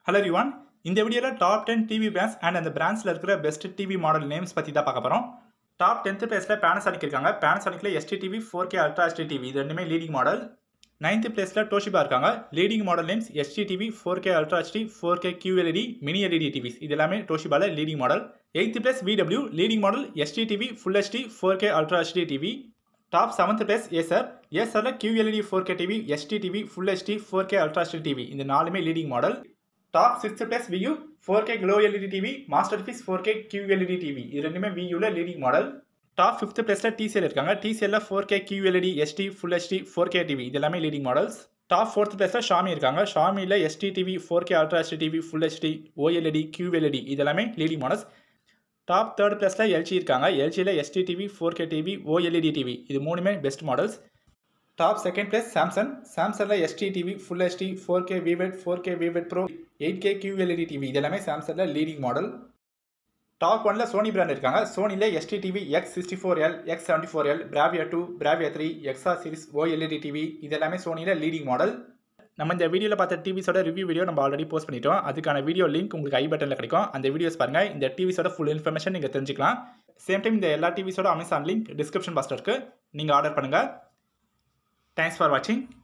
hello Rivan இந்த வீடியோவில் top ten TV brands and அந்த பிராண்ட்ஸில் இருக்கிற பெஸ்ட் டிவி மாடல் நேம்ஸ் பற்றி தான் பார்க்க போகிறோம் டாப் டென்த்து பிளேஸில் பேனசானிக் இருக்காங்க பேனசானிக்கில் SD TV four K ultra SD TV இது ரெண்டுமே லீடிங் மாடல் நைன்த் பிளேஸில் டோஷிபா இருக்காங்க leading model names SD TV four K ultra HD four K QLED mini LED TVs இது எல்லாமே டோஷிபாவில் leading model eighth place VW leading model SD TV full HD four K ultra HD TV top seventh place Acer ஏசரில் QLED four K TV SD TV full HD four K ultra HD TV இந்த நாலுமே leading model top sixth place Vu four K glow LED TV masterpiece four K QLED TV இது ரெண்டுமே வியூவில் leading model top fifth பிளேஸில் TCL இருக்காங்க டிசிஎல்ல four K QLED SD full HD four K TV இது எல்லாமே leading models top fourth பிளேஸில் Xiaomi இருக்காங்க ஷாமியில் SD TV four K ultra HD TV full HD OLED QLED இது எல்லாமே லீடிங் மாடல்ஸ் டாப் தேர்ட் பிளேஸில் எல்ஜி இருக்காங்க எல்ஜியில் SD TV four K TV OLED TV இது மூணுமே best models top second place Samsung சாம்சங்கில் SD TV full HD four K vivid four K vivid pro eight K QLED TV இது எல்லாமே சாம்சங்கில் leading model top ஒன்ல Sony brand இருக்காங்க சோனியில் SD TV X sixty four L X seventy four L Bravia two Bravia three எக்ஸா series OLED TV இது எல்லாமே சோனியில் லீடிங் மாடல் நம்ம இந்த வீடியோவில் பார்த்த டிவிஸோட ரிவ்யூ வீடியோ நம்ம ஆல்ரெடி போஸ்ட் பண்ணிட்டோம் அதுக்கான வீடியோ லிங்க் உங்களுக்கு ஐ பட்டனில் கிடைக்கும் அந்த வீடியோஸ் பாருங்கள் இந்த டிவிஸோட ஃபுல் இன்ஃபர்மேஷன் நீங்கள் தெரிஞ்சுக்கலாம் சேம் டைம் இந்த எல்லா டிவிஸோட அமேசான் லிங்க் டிஸ்கிரிப்ஷன் பாக்ஸில் இருக்குது நீங்கள் ஆர்டர் பண்ணுங்கள் தேங்க்ஸ் ஃபார் வாட்சிங்